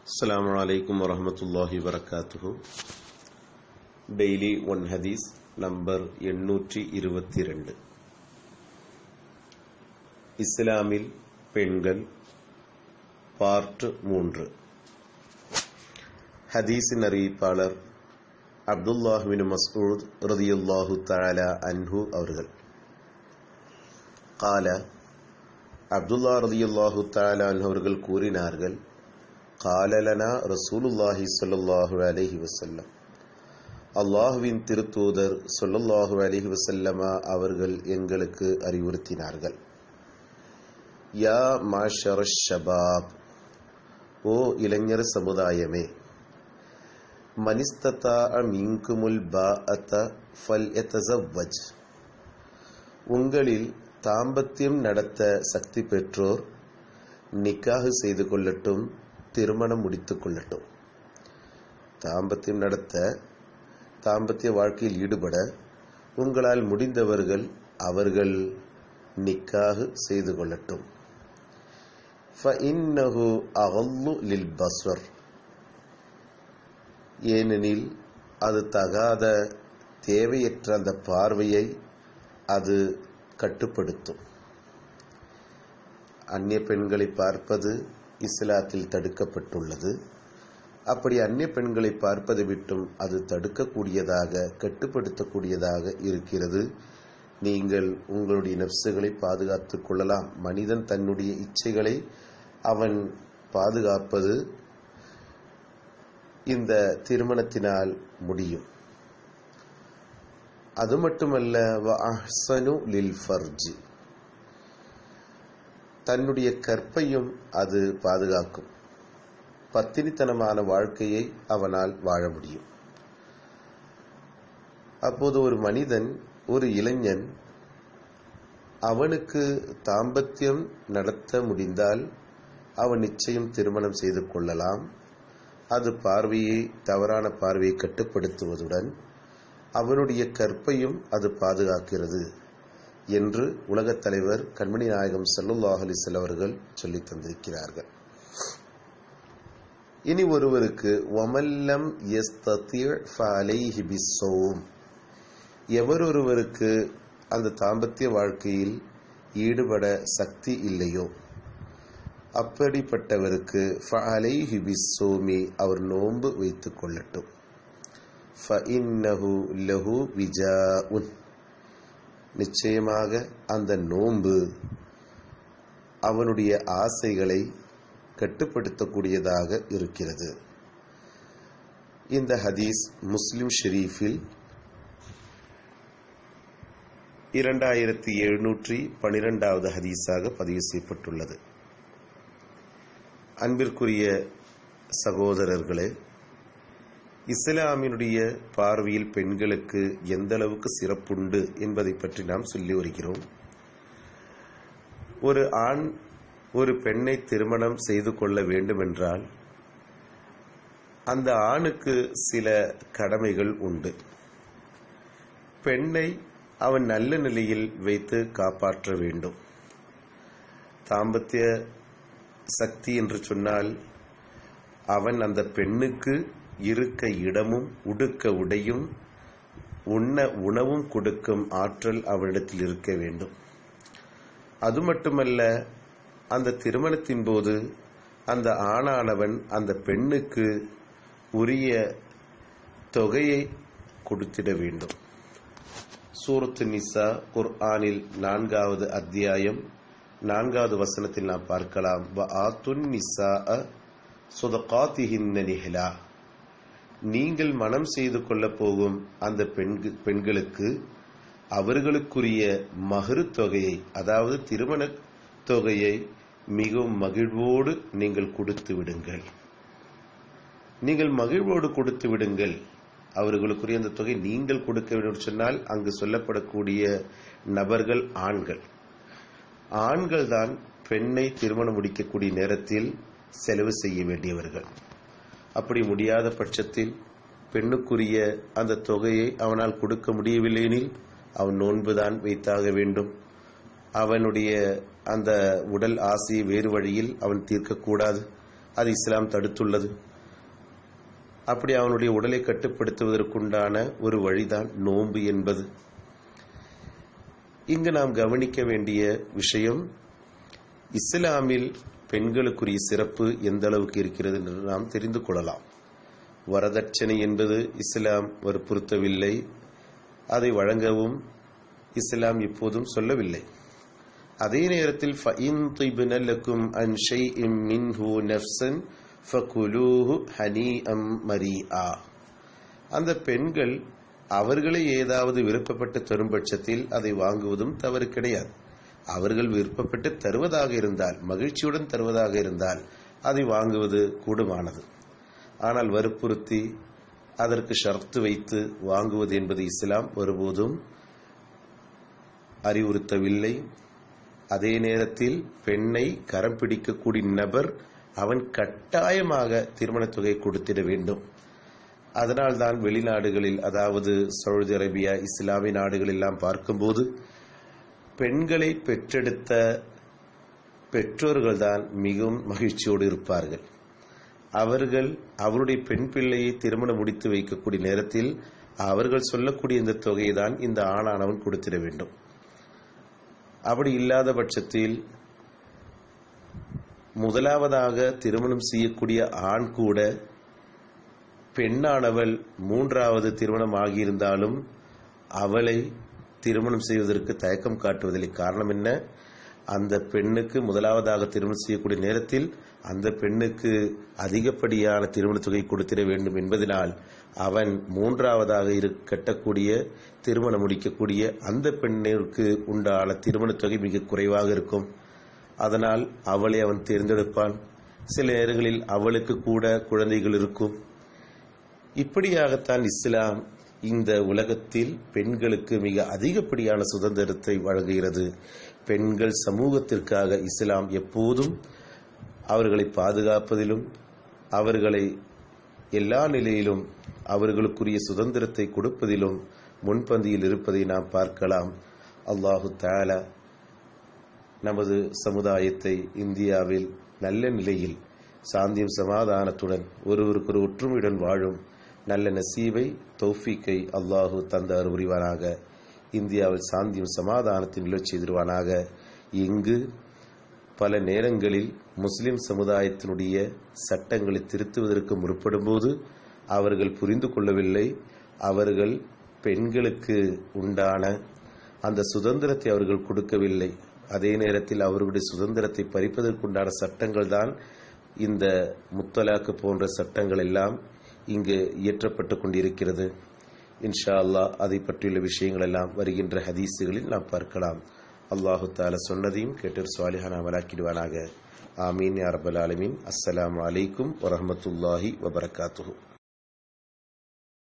السلام عليكم ورحمة الله وبركاته daily one ஹதீஸ் number எண்ணூற்றி இருபத்தி ரெண்டு இஸ்லாமில் பெண்கள் பார்ட் மூன்று ஹதீஸின் அறிவிப்பாளர் அப்துல்லாஹுவின் மஸ்ஊத் ரதியுல்லாஹு தஆலா அன்ஹு அவர்கள் கால அப்துல்லா ரதியுல்லாஹு தஆலா அன்ஹு அவர்கள் கூறினார்கள் காலலனா ரசூலுல்லாஹி ஸல்லல்லாஹு அலைஹி வஸல்லம் அல்லாஹுவின் திருத்தூதர் சொல்லல்லாஹு அலிஹி வசல்லமா அவர்கள் எங்களுக்கு அறிவுறுத்தினார்கள் யா மாஷர ஷபாப் ஓ இளைஞர் சமுதாயமே மனிஸ்ததா மின்குமுல் பா அத்த ஃபல் எத்தசவஜ் உங்களில் தாம்பத்தியம் நடத்த சக்தி பெற்றோர் நிக்காகு செய்து கொள்ளட்டும் திருமணம் முடித்துக் கொள்ளட்டும் தாம்பத்தியம் நடத்த தாம்பத்திய வாழ்க்கையில் ஈடுபட உங்களால் முடிந்தவர்கள் அவர்கள் நிக்காக செய்து கொள்ளட்டும் லில் பஸ்வர் ஏனெனில் அது தகாத தேவையற்ற அந்த பார்வையை அது கட்டுப்படுத்தும் அந்நிய பெண்களை பார்ப்பது இஸ்லாத்தில் தடுக்கப்பட்டுள்ளது அப்படி அந்நிய பெண்களை பார்ப்பதை விட்டும் அது தடுக்கக்கூடியதாக கட்டுப்படுத்தக்கூடியதாக இருக்கிறது நீங்கள் உங்களுடைய நப்சுகளை பாதுகாத்துக் கொள்ளலாம் மனிதன் தன்னுடைய இச்சைகளை அவன் பாதுகாப்பது இந்த திருமணத்தினால் முடியும் அது மட்டுமல்ல லில் ஃபர்ஜி தன்னுடைய கற்பையும் அது பாதுகாக்கும் பத்தினித்தனமான வாழ்க்கையை அவனால் வாழ முடியும் அப்போது ஒரு மனிதன் ஒரு இளைஞன் அவனுக்கு தாம்பத்தியம் நடத்த முடிந்தால் அவன் நிச்சயம் திருமணம் செய்து கொள்ளலாம் அது பார்வையை தவறான பார்வையை கட்டுப்படுத்துவதுடன் அவனுடைய கற்பையும் அது பாதுகாக்கிறது என்று உலகத் தலைவர் கண்மணி நாயகம் சல்லுல்லாஹ் அலிசல் அவர்கள் சொல்லித் தந்திருக்கிறார்கள் இனி ஒருவருக்கு ஒமல்லம் எவரொருவருக்கு அந்த தாம்பத்திய வாழ்க்கையில் ஈடுபட சக்தி இல்லையோ அப்படிப்பட்டவருக்கு சோமி அவர் நோன்பு வைத்துக் கொள்ளட்டும் நிச்சயமாக அந்த நோன்பு அவனுடைய ஆசைகளை கட்டுப்படுத்தக்கூடியதாக இருக்கிறது இந்த ஹதீஸ் முஸ்லிம் ஷெரீஃபில் இரண்டாயிரத்தி எழுநூற்றி பனிரெண்டாவது ஹதீஸாக பதிவு செய்யப்பட்டுள்ளது அன்பிற்குரிய சகோதரர்களே இஸ்லாமினுடைய பார்வையில் பெண்களுக்கு எந்த அளவுக்கு சிறப்புண்டு என்பதை பற்றி நாம் சொல்லி வருகிறோம் ஒரு ஆண் ஒரு பெண்ணை திருமணம் செய்து கொள்ள வேண்டுமென்றால் அந்த ஆணுக்கு சில கடமைகள் உண்டு பெண்ணை அவன் நல்ல நிலையில் வைத்து காப்பாற்ற வேண்டும் தாம்பத்திய சக்தி என்று சொன்னால் அவன் அந்த பெண்ணுக்கு இருக்க இடமும் உடுக்க உடையும் உண்ண உணவும் கொடுக்கும் ஆற்றல் அவனிடத்தில் இருக்க வேண்டும் அது மட்டுமல்ல அந்த திருமணத்தின் போது அந்த ஆணானவன் அந்த பெண்ணுக்கு உரிய தொகையை கொடுத்திட வேண்டும் சூரத்து நிசா குர்ஆனில் நான்காவது அத்தியாயம் நான்காவது வசனத்தில் நாம் பார்க்கலாம் நிசா நிஹ்லா நீங்கள் மனம் செய்து கொள்ளப் போகும் அந்த பெண்களுக்கு அவர்களுக்குரிய மகரு தொகையை அதாவது திருமண தொகையை மிகவும் மகிழ்வோடு நீங்கள் கொடுத்து விடுங்கள் நீங்கள் மகிழ்வோடு கொடுத்து விடுங்கள் அவர்களுக்குரிய அந்த தொகை நீங்கள் கொடுக்க வேண்டும் சொன்னால் அங்கு சொல்லப்படக்கூடிய நபர்கள் ஆண்கள் ஆண்கள் தான் பெண்ணை திருமணம் முடிக்கக்கூடிய நேரத்தில் செலவு செய்ய வேண்டியவர்கள் அப்படி முடியாத பட்சத்தில் பெண்ணுக்குரிய அந்த தொகையை அவனால் கொடுக்க முடியவில்லையெனில் அவன் நோன்புதான் வைத்தாக வேண்டும் அவனுடைய அந்த உடல் ஆசையை வேறு வழியில் அவன் தீர்க்கக்கூடாது அது இஸ்லாம் தடுத்துள்ளது அப்படி அவனுடைய உடலை கட்டுப்படுத்துவதற்குண்டான ஒரு வழிதான் நோன்பு என்பது இங்கு நாம் கவனிக்க வேண்டிய விஷயம் இஸ்லாமில் பெண்களுக்குரிய சிறப்பு எந்த அளவுக்கு இருக்கிறது என்று நாம் தெரிந்து கொள்ளலாம் வரதட்சணை என்பது இஸ்லாம் வற்புறுத்தவில்லை அதை வழங்கவும் இஸ்லாம் இப்போதும் சொல்லவில்லை அதே நேரத்தில் ஃபஇன் திப்ன லக்கும் அன் ஷைஇம் மின்ஹு நஃப்ஸன் ஃபகுலூஹு ஹனீஅம் மரீஆ அந்த பெண்கள் அவர்களே ஏதாவது விருப்பப்பட்டு தரும் பட்சத்தில் அதை வாங்குவதும் தவறு கிடையாது அவர்கள் விருப்பப்பட்டு தருவதாக இருந்தால் மகிழ்ச்சியுடன் தருவதாக இருந்தால் அதை வாங்குவது கூடுமானது ஆனால் வற்புறுத்தி அதற்கு ஷர்த்து வைத்து வாங்குவது என்பது இஸ்லாம் ஒருபோதும் அறிவுறுத்தவில்லை அதே நேரத்தில் பெண்ணை கரம் பிடிக்கக்கூடிய நபர் அவன் கட்டாயமாக திருமணத் தொகை கொடுத்திட வேண்டும் அதனால்தான் வெளிநாடுகளில் அதாவது சவுதி அரேபியா இஸ்லாமிய நாடுகள் எல்லாம் பார்க்கும்போது பெண்களை பெற்றெடுத்த பெற்றோர்கள்தான் மிகவும் மகிழ்ச்சியோடு இருப்பார்கள் அவர்கள் அவருடைய பெண் பிள்ளையை திருமணம் முடித்து வைக்கக்கூடிய நேரத்தில் அவர்கள் சொல்லக்கூடிய இந்த தொகையை தான் இந்த ஆணானவன் கொடுத்திட வேண்டும் அப்படி இல்லாத பட்சத்தில் முதலாவதாக திருமணம் செய்யக்கூடிய ஆண் கூட பெண்ணானவள் மூன்றாவது திருமணம் ஆகியிருந்தாலும் அவளை திருமணம் செய்வதற்கு தயக்கம் காட்டுவதில்லை காரணம் என்ன அந்த பெண்ணுக்கு முதலாவதாக திருமணம் செய்யக்கூடிய நேரத்தில் அந்த பெண்ணுக்கு அதிகப்படியான திருமண தொகை கொடுத்திட வேண்டும் என்பதனால் அவன் மூன்றாவதாக இரு கட்டக்கூடிய திருமணம் முடிக்கக்கூடிய அந்த பெண்ணிற்கு உண்டான திருமண தொகை மிக குறைவாக இருக்கும் அதனால் அவளை அவன் தேர்ந்தெடுப்பான் சில நேரங்களில் அவளுக்கு கூட குழந்தைகள் இருக்கும் இப்படியாகத்தான் இஸ்லாம் இந்த உலகத்தில் பெண்களுக்கு மிக அதிகப்படியான சுதந்திரத்தை வழங்குகிறது பெண்கள் சமூகத்திற்காக இஸ்லாம் எப்போதும் அவர்களை பாதுகாப்பதிலும் அவர்களை எல்லா நிலையிலும் அவர்களுக்குரிய சுதந்திரத்தை கொடுப்பதிலும் முன்பந்தியில் இருப்பதை நாம் பார்க்கலாம் அல்லாஹு தாலா நமது சமுதாயத்தை இந்தியாவில் நல்ல நிலையில் சாந்தியும் சமாதானத்துடன் ஒருவருக்கு ஒரு ஒற்றுமையுடன் வாழும் நல்ல நசீவை தௌஃபீக்கை அல்லாஹு தந்த அறிவானாக இந்தியாவில் சாந்தியும் சமாதானத்தின் நிலச் செய்திருவானாக இங்கு பல நேரங்களில் முஸ்லிம் சமுதாயத்தினுடைய சட்டங்களை திருத்துவதற்கு முற்படும்போது அவர்கள் புரிந்து கொள்ளவில்லை அவர்கள் பெண்களுக்கு உண்டான அந்த சுதந்திரத்தை அவர்கள் கொடுக்கவில்லை அதே நேரத்தில் அவர்களுடைய சுதந்திரத்தை பறிப்பதற்குண்டான சட்டங்கள் தான் இந்த முத்தலாக்கு போன்ற சட்டங்கள் எல்லாம் இங்கு இயற்றப்பட்டு கொண்டிருக்கிறது இன்ஷா அல்லாஹ் அதை பற்றியுள்ள விஷயங்கள் எல்லாம் வருகின்ற ஹதீஸுகளில் நாம் பார்க்கலாம் அல்லாஹு தால சொன்னதையும் கேட்டு சுவாலிஹான அமலாக்கிடுவானாக ஆமீன் யா ரபல் ஆலமீன் அஸ்ஸலாமு அலைக்கும் வரஹமத்துல்லாஹி வபரகாத்துஹு